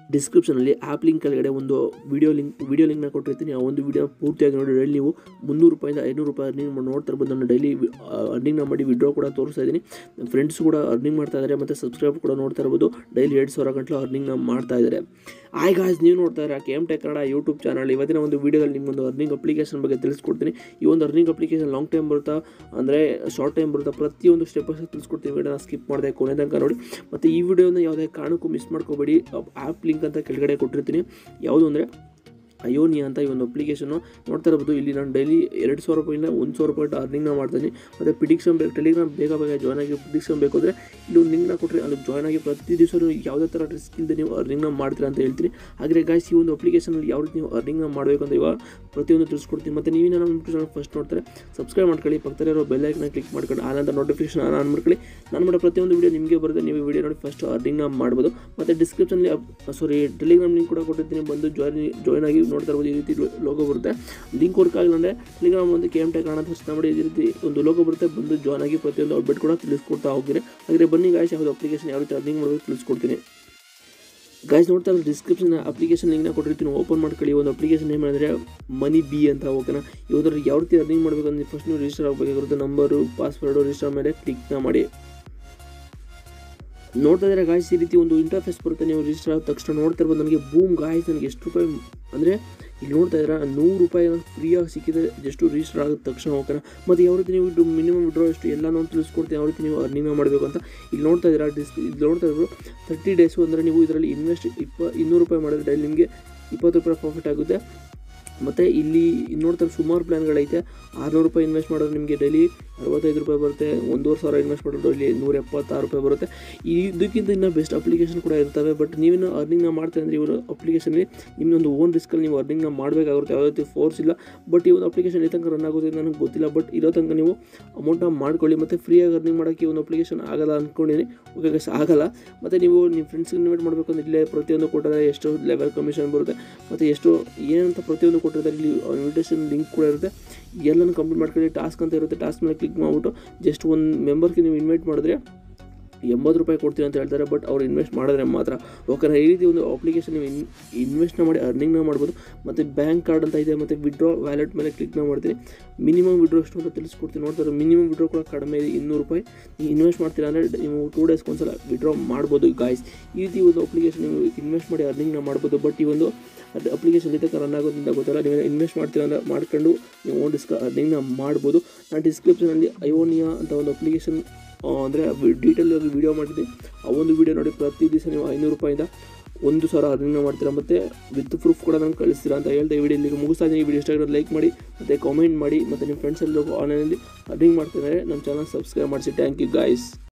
ಡಿಸ್ಕ್ರಿಪ್ಷನಲ್ಲಿ app link ಕೆಳಗಡೆ ಒಂದು ವಿಡಿಯೋ ಲಿಂಕ್ ವಿಡಿಯೋ ಲಿಂಕ್ನ ಕೊಟ್ಟಿರ್ತೀನಿ ಆ ಒಂದು ವಿಡಿಯೋ ಪೂರ್ತಿಯಾಗಿ ನೋಡಿ ಡೈಲಿ ನೀವು ಮುನ್ನೂರು ರೂಪಾಯಿಂದ ಐನೂರು ರೂಪಾಯಿ ಅರ್ನಿಂಗ್ ಮಾಡಿ ನೋಡ್ತಾ ಇರ್ಬೋದು ನಾನು ಡೈಲಿ ಅರ್ನಿಂಗ್ನ ಮಾಡಿ ವಿಡ್ರಾ ಕೂಡ ತೋರಿಸ್ತಾ ಇದ್ದೀನಿ ನನ್ನ ಫ್ರೆಂಡ್ಸ್ ಕೂಡ ಅರ್ನಿಂಗ್ ಮಾಡ್ತಾ ಇದ್ದಾರೆ ಮತ್ತು ಸಬ್ಸ್ಕ್ರೈಬ್ ಕೂಡ ನೋಡ್ತಾ ಇರ್ಬೋದು ಡೈಲಿ ಎರಡು ಸಾವಿರ ಗಂಟಲು ಅರ್ನಿಂಗ್ನ ಮಾಡ್ತಾ ಇದ್ದಾರೆ ಆಯ್ ಗಾಯ್ಸ್ ನೀವು ನೋಡ್ತಾ ಇದ್ದಾರೆ K M tech Kannada YouTube channel ಇವತ್ತಿನ ಒಂದು ವಿಡಿಯೋದಲ್ಲಿ ನಿಮ್ಮೊಂದು ಅರ್ನಿಂಗ್ ಅಪ್ಲಿಕೇಶನ್ ಬಗ್ಗೆ ತಿಳಿಸ್ಕೊಡ್ತೀನಿ ಈ ಒಂದು ಅರ್ನಿಂಗ್ ಅಪ್ಲಿಕೇಶನ್ ಲಾಂಗ್ ಟೈಮ್ ಬರುತ್ತಾ ಅಂದರೆ ಶಾರ್ಟ್ ಟೈಮ್ ಬರುತ್ತಾ ಪ್ರತಿಯೊಂದು ಸ್ಟೆಪ್ ತಿಳಿಸ್ಕೊಡ್ತೀನಿ ವಿಡಿಯೋನ ಸ್ಕಿಪ್ ಮಾಡಿದೆ ಕೊನೆ ತನಕ ನೋಡಿ ಮತ್ತು ಈ ವಿಡಿಯೋನ ಯಾವುದೇ ಕಾರಣಕ್ಕೂ ಮಿಸ್ ಮಾಡ್ಕೋಬೇಡಿ ಆ್ಯಪ್ ಲಿಂಕ್ ಅಂತ ಕೆಳಗಡೆ ಕೊಟ್ಟಿರ್ತೀನಿ ಯಾವುದು ಅಂದರೆ ಅಯೋನಿಯಾ ಅಂತ ಈ ಒಂದು ಅಪ್ಲಿಕೇಶನ್ನು ನೋಡ್ತಾ ಇರ್ಬೋದು ಇಲ್ಲಿ ನಾನು ಡೈಲಿ ಎರಡು ಸಾವಿರ ರೂಪಾಯಿಂದ ಒಂದು ಸಾವಿರ ರೂಪಾಯಿ ಅರ್ನಿಂಗ್ನ ಮಾಡ್ತೀನಿ ಮತ್ತು ಪ್ರಿಡಿಕ್ಷನ್ ಬೇಕು ಟೆಲಿಗ್ರಾಮ್ ಬೇಗ ಬೇಗ ಜಾಯ್ನ್ ಆಗಿ ಪ್ರಿಡಿಕ್ಷನ್ ಬೇಕು ಅಂದರೆ ಇಲ್ಲಿ ಒಂದು ಲಿಂಕ್ನ ಕೊಟ್ಟರೆ ಅಲ್ಲಿ ಜಾಯ್ನ್ ಆಗಿ ಪ್ರತಿ ದಿವಸ ಯಾವುದೇ ಥರ ರಿಸ್ಕ್ ಇಲ್ಲದೆ ನೀವು ಅರ್ನಿಂಗ್ನ ಮಾಡ್ತೀರಾ ಅಂತ ಹೇಳ್ತೀನಿ ಹಾಗೆ ಗಾಯ್ಸ್ ಈ ಒಂದು ಅಪ್ಲಿಕೇಶನಲ್ಲಿ ಯಾವ ರೀತಿ ನೀವು ಅರ್ನಿಂಗ್ನ ಮಾಡಬೇಕು ಅಂತ ಇವಾಗ ಪ್ರತಿಯೊಂದು ತಿಳಿಸ್ಕೊಡ್ತೀನಿ ಮತ್ತು ನೀವೇನ ನಮ್ಮ ಚಾನಲ್ ಫಸ್ಟ್ ನೋಡ್ತಾರೆ ಸಬ್ಸ್ಕ್ರೈಬ್ ಮಾಡ್ಕೊಳ್ಳಿ ಪಕ್ಕದಲ್ಲಿರೋ ಬೆಲ್ಲೈಕ್ನ ಕ್ಲಿಕ್ ಮಾಡ್ಕೊಂಡು ಆನಂತರ ನೋಟಿಫಿಕೇಶನ್ ಆನ್ ಆನ್ ಮಾಡ್ಕೊಳ್ಳಿ ನಾನು ಮಾಡೋ ಪ್ರತಿಯೊಂದು ವಿಡಿಯೋ ನಿಮಗೆ ಬರುತ್ತೆ ನೀವು ವಿಡಿಯೋ ನೋಡಿ ಫಸ್ಟ್ ಅರ್ನಿಂಗ್ನ ಮಾಡ್ಬೋದು ಮತ್ತು ಡಿಸ್ಕ್ರಿಪ್ಷನಲ್ಲಿ ಸಾರಿ ಟೆಲಿಗ್ರಾಮ್ ಲಿಂಕ್ ಕೂಡ ಕೊಟ್ಟಿರ್ತೀನಿ ಬಂದು ಜಾಯ್ನ್ ಜಾಯ್ನ್ ಆಗಿ ನೋಡ್ತಾ ಇರ್ಬೋದು ಈ ರೀತಿ ಲೋಗೋ ಬರುತ್ತೆ ಲಿಂಕ್ ವರ್ಕ್ ಆಗಿಲ್ಲ ಅಂದರೆ ಟೆಲಿಗ್ರಾಮ್ ಒಂದು ಕೆ ಎಮ್ ಟೆಕ್ ಕಾಣೋ ಸರ್ಚ್ ಮಾಡಿ ಈ ರೀತಿ ಒಂದು ಲೋಗೋ ಬರುತ್ತೆ ಬಂದು ಜಾಯ್ನ್ ಆಗಿ ಪ್ರತಿಯೊಂದು ಅಪ್ಡೇಟ್ ಕೂಡ ತಿಳಿಸ್ಕೊಡ್ತಾ ಹೋಗ್ತೀನಿ ಹಾಗೆ ಬನ್ನಿ ಗಾಯ್ಸ್ ಯಾವುದು ಅಪ್ಲಿಕೇಶನ್ ಯಾವ ರೀತಿ ಅರ್ನಿಂಗ್ ಮಾಡಬೇಕು ತಿಳಿಸ್ಕೊಡ್ತೀನಿ ಗಾಯ್ಸ್ ನೋಡ್ತಾ ಇರೋ ಡಿಸ್ಕ್ರಿಪ್ಷನ್ ಅಪ್ಲಿಕೇಶನ್ ಲಿಂಕ್ನ ಕೊಟ್ಟಿರ್ತೀನಿ ಓಪನ್ ಮಾಡ್ಕೊಳ್ಳಿ ಒಂದು ಅಪ್ಲಿಕೇಶನ್ ನೇಮ್ ಅಂದರೆ ಮನಿ ಬಿ ಅಂತ ಓಕೆನಾ ಇವಾಗ ಯಾವ ರೀತಿ ಅರ್ನಿಂಗ್ ಮಾಡಬೇಕು ಅಂದರೆ ಫಸ್ಟ್ ನೀವು ರಿಜಿಸ್ಟರ್ ಆಗಬೇಕಾಗಿರುತ್ತೆ ನಂಬರು ಪಾಸ್ವರ್ಡು ರಿಜಿಸ್ಟರ್ ಮೇಲೆ ಕ್ಲಿಕ್ನ ಮಾಡಿ ನೋಡ್ತಾ ಇದ್ದಾರೆ ಗಾಯ್ಸ್ ಈ ರೀತಿ ಒಂದು ಇಂಟರ್ಫೇಸ್ ಬರುತ್ತೆ ನೀವು ರಿಜಿಸ್ಟರ್ ಆದ ತಕ್ಷಣ ನೋಡ್ತಾ ಇರ್ಬೋದು ನನಗೆ ಬೂಮ್ ಗಾಯ್ಸ್ ನನಗೆ ಎಷ್ಟು ರೂಪಾಯಿ ಅಂದರೆ ಇಲ್ಲಿ ನೋಡ್ತಾ ಇದ್ದೀರಾ ನೂರು ರೂಪಾಯಿ ಫ್ರೀಯಾಗಿ ಸಿಕ್ಕಿದೆ ಜಸ್ಟ್ ರಿಜಿಸ್ಟರ್ ಆಗಿದ ತಕ್ಷಣ ಓಕೆನಾ ಮತ್ತು ಯಾವ ರೀತಿ ನೀವು ಇದು ಮಿನಿಮಮ್ ವಿಡ್ರಾ ಎಷ್ಟು ಎಲ್ಲ ನಾವು ತಿಳಿಸ್ಕೊಡ್ತೀವಿ ಯಾವ ರೀತಿ ನೀವು ಅರ್ನಿಂಗ್ ಮಾಡಬೇಕು ಅಂತ ಇಲ್ಲಿ ನೋಡ್ತಾ ಇದ್ದೀರಾ ಡಿಸ್ ಇಲ್ಲಿ ನೋಡ್ತಾ ಇದ್ರು ತರ್ಟಿ ಡೇಸು ಅಂದರೆ ನೀವು ಇದರಲ್ಲಿ ಇನ್ವೆಸ್ಟ್ ಇಪ್ಪ ಇನ್ನೂರು ರೂಪಾಯಿ ಮಾಡಿದ್ರೆ ಡೈಲಿ ನಿಮಗೆ ಇಪ್ಪತ್ತು ರೂಪಾಯಿ ಪ್ರಾಫಿಟ್ ಆಗುತ್ತೆ ಮತ್ತು ಇಲ್ಲಿ ನೋಡ್ತಾರೆ ಸುಮಾರು ಪ್ಲ್ಯಾನ್ಗಳೈತೆ ಆರುನೂರು ರೂಪಾಯಿ ಇನ್ವೆಸ್ಟ್ ಮಾಡಿದ್ರೆ ನಿಮಗೆ ಡೈಲಿ ಅರವತ್ತೈದು ರೂಪಾಯಿ ಬರುತ್ತೆ ಒಂದೂವರೆ ಸಾವಿರ ಇನ್ವೆಸ್ಟ್ ಮಾಡಿದ್ರೆ ಇಲ್ಲಿ ನೂರ ಎಪ್ಪತ್ತಾರು ರೂಪಾಯಿ ಬರುತ್ತೆ ಇದಕ್ಕಿಂತ ಇನ್ನೂ ಬೆಸ್ಟ್ ಅಪ್ಲಿಕೇಶನ್ ಕೂಡ ಇರ್ತವೆ ಬಟ್ ನೀವೇನು ಅರ್ನಿಂಗ್ನ ಮಾಡ್ತಾ ಅಂದರೆ ಇವರು ಅಪ್ಲಿಕೇಶನಲ್ಲಿ ನಿಮ್ಮೊಂದು ಓನ್ ರಿಸ್ಕಲ್ಲಿ ನೀವು ಅರ್ನಿಂಗ್ನ ಮಾಡಬೇಕಾಗುತ್ತೆ ಯಾವುದೇ ರೀತಿ ಫೋರ್ಸ್ ಇಲ್ಲ ಬಟ್ ಈ ಒಂದು ಅಪ್ಲಿಕೇಶನ್ ಎಲ್ಲಿ ತನಕ ರನ್ ಆಗುತ್ತೆ ಅಂತ ನನಗೆ ಗೊತ್ತಿಲ್ಲ ಬಟ್ ಇರೋ ತನಕ ನೀವು ಅಮೌಂಟ್ನ ಮಾಡ್ಕೊಳ್ಳಿ ಮತ್ತು ಫ್ರೀಯಾಗಿ ಅರ್ನಿಂಗ್ ಮಾಡೋಕ್ಕೆ ಈ ಒಂದು ಅಪ್ಲಿಕೇಶನ್ ಆಗಲ್ಲ ಅಂದ್ಕೊಂಡಿನಿ ಓಕೆ ಗೈಸ್ ಆಗಲ್ಲ ಮತ್ತು ನೀವು ನಿಮ್ಮ ಫ್ರೆಂಡ್ಸ್ಗೆ ಇನ್ವೈಟ್ ಮಾಡಬೇಕು ಅಂದರೆ ಇಲ್ಲೇ ಪ್ರತಿಯೊಂದು ಕೊಟ್ಟಿದ್ದಾರೆ ಎಷ್ಟು ಲೆವೆಲ್ ಕಮಿಷನ್ ಬರುತ್ತೆ ಮತ್ತು ಎಷ್ಟು ಏನಂತ ಪ್ರತಿಯೊಂದು ಕೊಟ್ಟಿರ್ತಾರೆ ಇಲ್ಲಿ ಇನ್ವಿಟೇಷನ್ ಲಿಂಕ್ ಕೂಡ ಇರುತ್ತೆ ಎಲ್ಲನೂ ಕಂಪ್ಲೀಟ್ ಮಾಡ್ಕೊಳ್ಳಿ ಟಾಸ್ಕ್ ಅಂತ ಇರುತ್ತೆ ಟಾಸ್ಕ್ ಮೇಲೆ ಕ್ಲಿಕ್ ಮಾಡಿಬಿಟ್ಟು ಜಸ್ಟ್ ಒಂದು ಮೆಂಬರ್ಗೆ ನೀವು ಇನ್ವೈಟ್ ಮಾಡಿದ್ರೆ ಎಂಬತ್ತು ರೂಪಾಯಿ ಕೊಡ್ತೀನಿ ಅಂತ ಹೇಳ್ತಾರೆ ಬಟ್ ಅವ್ರು ಇನ್ವೆಸ್ಟ್ ಮಾಡಿದ್ರೆ ಮಾತ್ರ ಓಕೆನಾ ಈ ರೀತಿ ಒಂದು ಅಪ್ಲಿಕೇಶನ್ ನೀವು ಇನ್ ಇನ್ವೆಸ್ಟ್ನ ಮಾಡಿ ಅರ್ನಿಂಗ್ನ ಮಾಡ್ಬೋದು ಮತ್ತು ಬ್ಯಾಂಕ್ ಕಾರ್ಡ್ ಅಂತ ಇದೆ ಮತ್ತು ವಿಡ್ರಾ ವ್ಯಾಲೆಟ್ ಮೇಲೆ ಕ್ಲಿಕ್ನ ಮಾಡ್ತೀನಿ ಮಿನಿಮಮ್ ವಿಡ್ರಾ ಎಷ್ಟು ಅಂತ ತಿಳಿಸ್ಕೊಡ್ತೀನಿ ನೋಡ್ತಾರೆ ಮಿನಿಮಮ್ ವಿಡ್ರಾ ಕೂಡ ಕಡಿಮೆ ಇದೆ ಇನ್ನೂರು ರೂಪಾಯಿ ನೀವು ಇನ್ವೆಸ್ಟ್ ಮಾಡ್ತೀರಾ ಅಂದರೆ ನೀವು ಟೂ ಡೇಸ್ಗೆ ಒಂದ್ಸಲ ವಿಡ್ರಾ ಮಾಡ್ಬೋದು ಗಾಯ್ಸ್ ಈ ರೀತಿ ಒಂದು ಅಪ್ಲಿಕೇಶನ್ ನೀವು ಇನ್ವೆಸ್ಟ್ ಮಾಡಿ ಅರ್ನಿಂಗ್ನ ಮಾಡ್ಬೋದು ಬಟ್ ಈ ಒಂದು ಅದು ಅಪ್ಲಿಕೇಶನ್ ಇದಕ್ಕೆ ರನ್ ಆಗೋದ್ರಿಂದ ಗೊತ್ತಲ್ಲ ನೀವು ಇನ್ವೆಸ್ಟ್ ಮಾಡ್ತೀರಾ ಅಂದರೆ ಮಾಡ್ಕೊಂಡು ನೀವು ಓನ್ ಡಿಸ್ಕ ಅರ್ನಿಂಗ್ನ ಮಾಡ್ಬೋದು ನಾನು ಡಿಸ್ಕ್ರಿಪ್ಷನಲ್ಲಿ ಐಯೋನಿಯಾ ಅಂತ ಒಂದು ಅಪ್ಲಿಕೇಶನ್ ಅಂದರೆ ಡೀಟೇಲ್ ಆಗಿ ವೀಡಿಯೋ ಮಾಡಿದ್ದೆ ಆ ಒಂದು ವೀಡಿಯೋ ನೋಡಿ ಪ್ರತಿ ದಿವಸ ನೀವು ಐನೂರು ರೂಪಾಯಿಂದ ಒಂದು ಸಾವಿರ ಅರ್ನಿಂಗ್ ಮಾಡ್ತೀರಾ ಮತ್ತು ವಿತ್ ಪ್ರೂಫ್ ಕೂಡ ನಂಗೆ ಕಳಿಸ್ತೀರಾ ಅಂತ ಹೇಳ್ತಾ ಈ ವಿಡಿಯೋ ಇಲ್ಲಿಗೆ ಮುಗಿಸ್ತಾ ಇದ್ದೀನಿ ಈ ವಿಡಿಯೋ ಇಷ್ಟ ಆಗಿರೋದು ಲೈಕ್ ಮಾಡಿ ಮತ್ತು ಕಾಮೆಂಟ್ ಮಾಡಿ ಮತ್ತು ನಿಮ್ಮ ಫ್ರೆಂಡ್ಸ್ ಎಲ್ಲ ಆನ್ಲೈನಲ್ಲಿ ಅರ್ನಿಂಗ್ ಮಾಡ್ತಿದ್ದಾರೆ ನಮ್ಮ ಚಾನಲ್ ಸಬ್ಸ್ಕ್ರೈಬ್ ಮಾಡಿಸಿ ಥ್ಯಾಂಕ್ ಯು ಗಾಯ್ಸ್